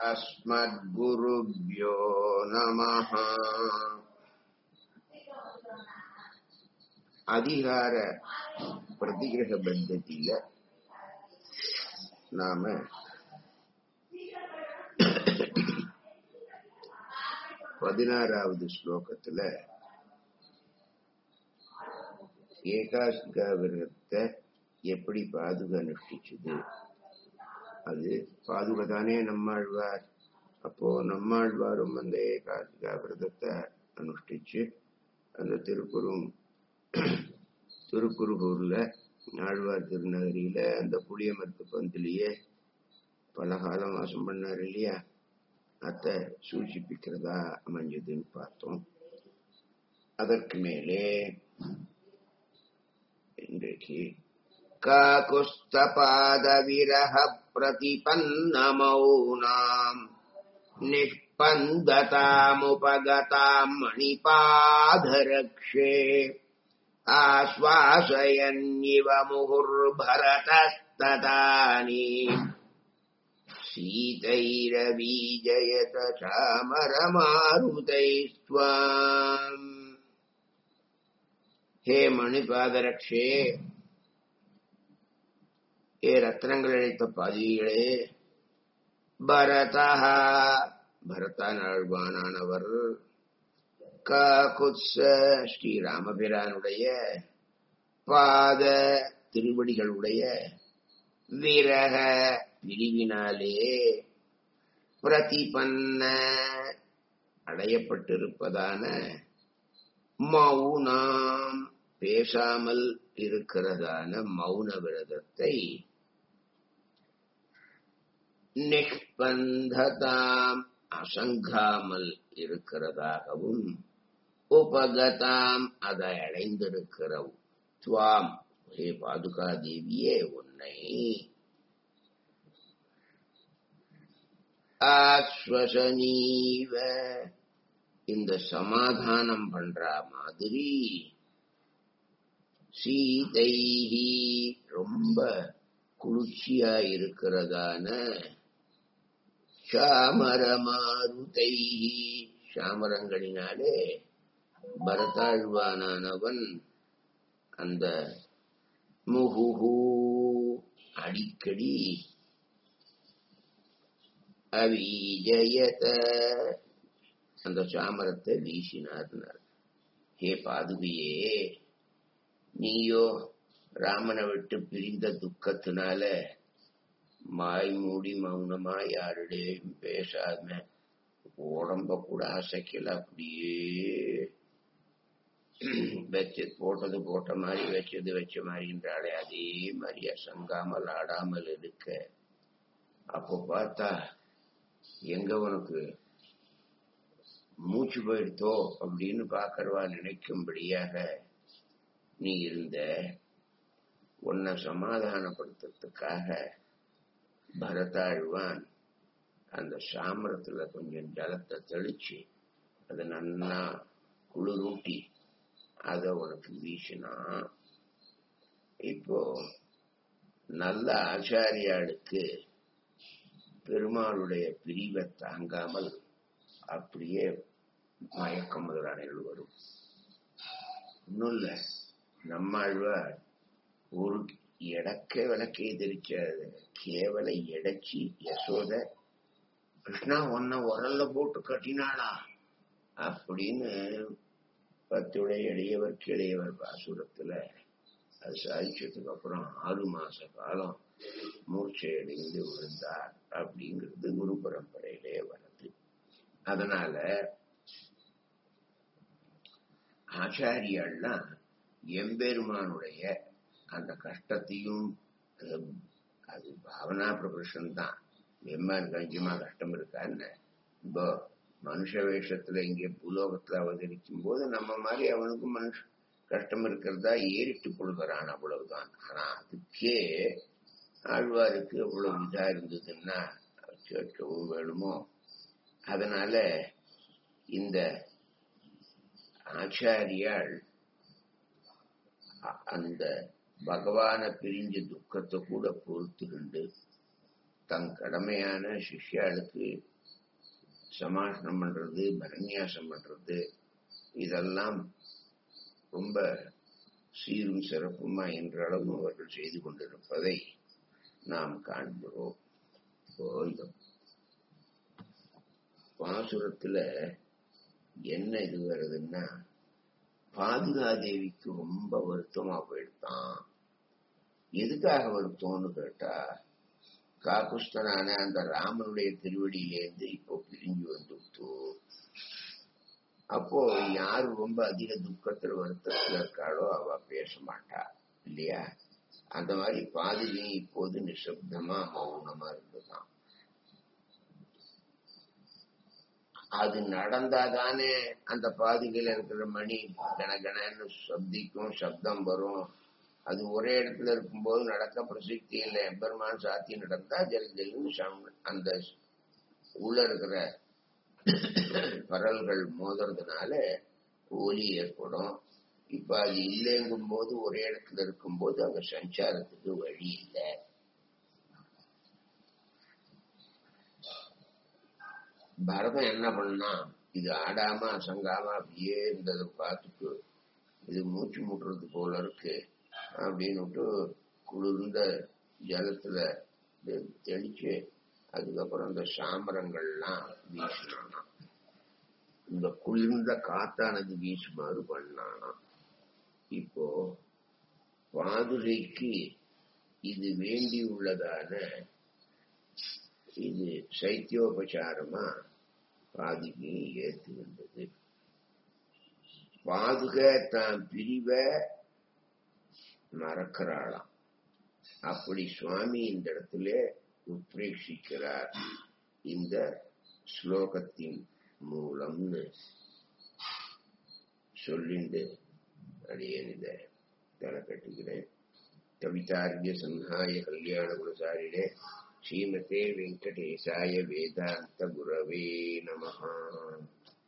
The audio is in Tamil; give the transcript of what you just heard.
अस्मद्गुरुभ्यो नमः அதிகார பிரதிகிரக பத்தத்தில நாம பதினாறாவது ஸ்லோகத்துல ஏகாசிகா விரதத்தை எப்படி பாதுகா அனுஷ்டிச்சது அது பாதுகா தானே நம்மாழ்வார் அப்போ நம்மாழ்வாரும் அந்த ஏகாசிகா விரதத்தை அனுஷ்டிச்சு அந்த திருக்குறும் திருக்குறுகூர்ல ஆழ்வார் திருநகரியில அந்த புளியமரத்து பந்திலேயே பல காலம் வாசம் பண்ணார் இல்லையா அத சூச்சிப்பிக்கிறதா அமைஞ்சதுன்னு பார்த்தோம் அதற்கு மேலே இன்றைக்கு காகுஸ்தபாத விரக பிரதிபன்ன மௌனாம் நிஷ்பந்ததாமுபகதாம் மணிபாதரக்ஷே आश्वासयन्निव मुहुर्भरतस्तदानी सीतैरवीजयत चामरमारुतैस्त्वाम् ஹே மணிபாதரக்ஷே ஏ ரத்னங்கள் அழைத்த பாதிகளே பரதா பரதானாழ்வானானவர் காகுத்ஸ ஸ்ரீராமபிரானுடைய பாத திருவடிகளுடைய விரக பிரிவினாலே பிரதிபன்ன அடையப்பட்டிருப்பதான மௌனாம் பேசாமல் இருக்கிறதான மௌன விரதத்தை நிஷ்பந்ததாம் அசங்காமல் இருக்கிறதாகவும் உபகதாம் அதை அடைந்திருக்கிற துவாம் ஹே பாதுகா தேவியே உன்னை ஆஸ்வசனீவ இந்த சமாதானம் பண்ற மாதிரி சீதைஹி ரொம்ப குளிர்ச்சியா இருக்கிறதான சாமரமாருதைஹி சாமரங்களினாலே பரதாழ்வானவன் அந்த முகுஹு அடிக்கடி அவிஜயத அந்த சாமரத்தை வீசினார்னார் ஹே பாதுகையே நீயோ ராமனை விட்டு பிரிந்த துக்கத்தினால மாய் மூடி மௌனமா யாருடையும் பேசாம உடம்ப கூட அசைக்கல அப்படியே வச்சு போட்டது போட்ட மாதிரி வச்சது வச்ச மாதிரின்றாலே அதே மாதிரி அசங்காமல் ஆடாமல் இருக்க அப்போ பார்த்தா எங்க உனக்கு மூச்சு போயிடுத்தோ அப்படின்னு பாக்கறவா நினைக்கும்படியாக நீ இருந்த உன்னை சமாதானப்படுத்துறதுக்காக பரதாழ்வான் அந்த சாமரத்துல கொஞ்சம் ஜலத்தை தெளிச்சு அதை நன்னா குளிரூட்டி அத உனக்கு வீசினான் இப்போ நல்ல ஆச்சாரியாளுக்கு பெருமாளுடைய பிரிவை தாங்காமல் அப்படியே மயக்கம் முதலானைகள் வரும் ஒன்றும் இல்லை நம்மாழ்வார் ஒரு எடக்க விளக்கை தெரிச்ச கேவல எடைச்சி யசோத கிருஷ்ணா உன்னை உரல்ல போட்டு கட்டினாளா அப்படின்னு பத்துடைய இடையவர்க்கு இடையவர் பாசுரத்துல அது சாதிச்சதுக்கு அப்புறம் ஆறு மாச காலம் மூர்ச்சை அடைந்து விழுந்தார் அப்படிங்கிறது குரு பரம்பரையிலே வருது அதனால ஆச்சாரியாள்லாம் எம்பெருமானுடைய அந்த கஷ்டத்தையும் அது பாவனா பிரபுஷன் தான் எம்மான் கஞ்சமா கஷ்டம் இருக்கான்னு இப்போ மனுஷ வேஷத்துல இங்கே பூலோகத்துல அவதரிக்கும் போது நம்ம மாதிரி அவனுக்கும் மனுஷ கஷ்டம் இருக்கிறதா ஏறிட்டு கொள்கிறான் அவ்வளவுதான் ஆனா அதுக்கே ஆழ்வாருக்கு அவ்வளவு இதா இருந்ததுன்னா கேட்கவும் வேணுமோ அதனால இந்த ஆச்சாரியால் அந்த பகவான பிரிஞ்ச துக்கத்தை கூட பொறுத்துக்கிண்டு தன் கடமையான சிஷ்யாளுக்கு சமாஷணம் பண்றது பரநியாசம் பண்றது இதெல்லாம் ரொம்ப சீரும் சிறப்புமா என்றளவும் அவர்கள் செய்து கொண்டிருப்பதை நாம் காண்கிறோம் இப்போ இந்த பாசுரத்துல என்ன இது வருதுன்னா பாதுகாதேவிக்கு ரொம்ப வருத்தமா போயிடுதான் எதுக்காக வருத்தம்னு கேட்டா காகுஸ்தனான அந்த ராமனுடைய திருவடியிலேருந்து இப்போ பிரிஞ்சு வந்துட்டு அப்போ யாரு ரொம்ப அதிக துக்கத்துல வருத்தத்துல இருக்காளோ அவ பேச மாட்டா இல்லையா அந்த மாதிரி பாதுகையும் இப்போது நிசப்தமா மௌனமா இருந்துதான் அது நடந்தாதானே அந்த பாதுகையில இருக்கிற மணி கனகனன்னு சப்திக்கும் சப்தம் வரும் அது ஒரே இடத்துல இருக்கும்போது நடக்க பிரசித்தி இல்லை எம்பெருமான் சாத்தி நடந்தா ஜல் ஜல்னு சம்- அந்த உள்ள இருக்கிற பரல்கள் மோதுறதுனால ஒலி ஏற்படும் இப்ப அது இல்லைங்கும் போது ஒரே இடத்துல இருக்கும்போது அங்க சஞ்சாரத்துக்கு வழி இல்லை பரதம் என்ன பண்ணா இது ஆடாம அசங்காம அப்படியே இருந்ததை பார்த்துட்டு இது மூச்சு முட்டுறது போல இருக்கு அப்படின்னுட்டு குளிர்ந்த ஜலத்துல தெ- தெளிச்சு அதுக்கப்புறம் இந்த சாமரங்கள்லாம் வீசினானாம் இந்த குளிர்ந்த காத்தானது வீசுமாறு பண்ணானாம் இப்போ பாதுகைக்கு இது வேண்டி உள்ளதான இது சைத்தியோபசாரமா பாதுகையை ஏத்து வந்தது பாதுக தான் பிரிவ மறக்கிறாளாம் அப்படி சுவாமி இந்த இடத்துல உத்ரேஷிக்கிறார் இந்த ஸ்லோகத்தின் மூலம்னு சொல்லிண்டு அடியேன் இதை தலை கட்டுகிறேன் கவிதார்கிய சம்ஹாய கல்யாண குணசாரிணே ஸ்ரீமதே வெங்கடேசாய வேதாந்த குரவே நமஹா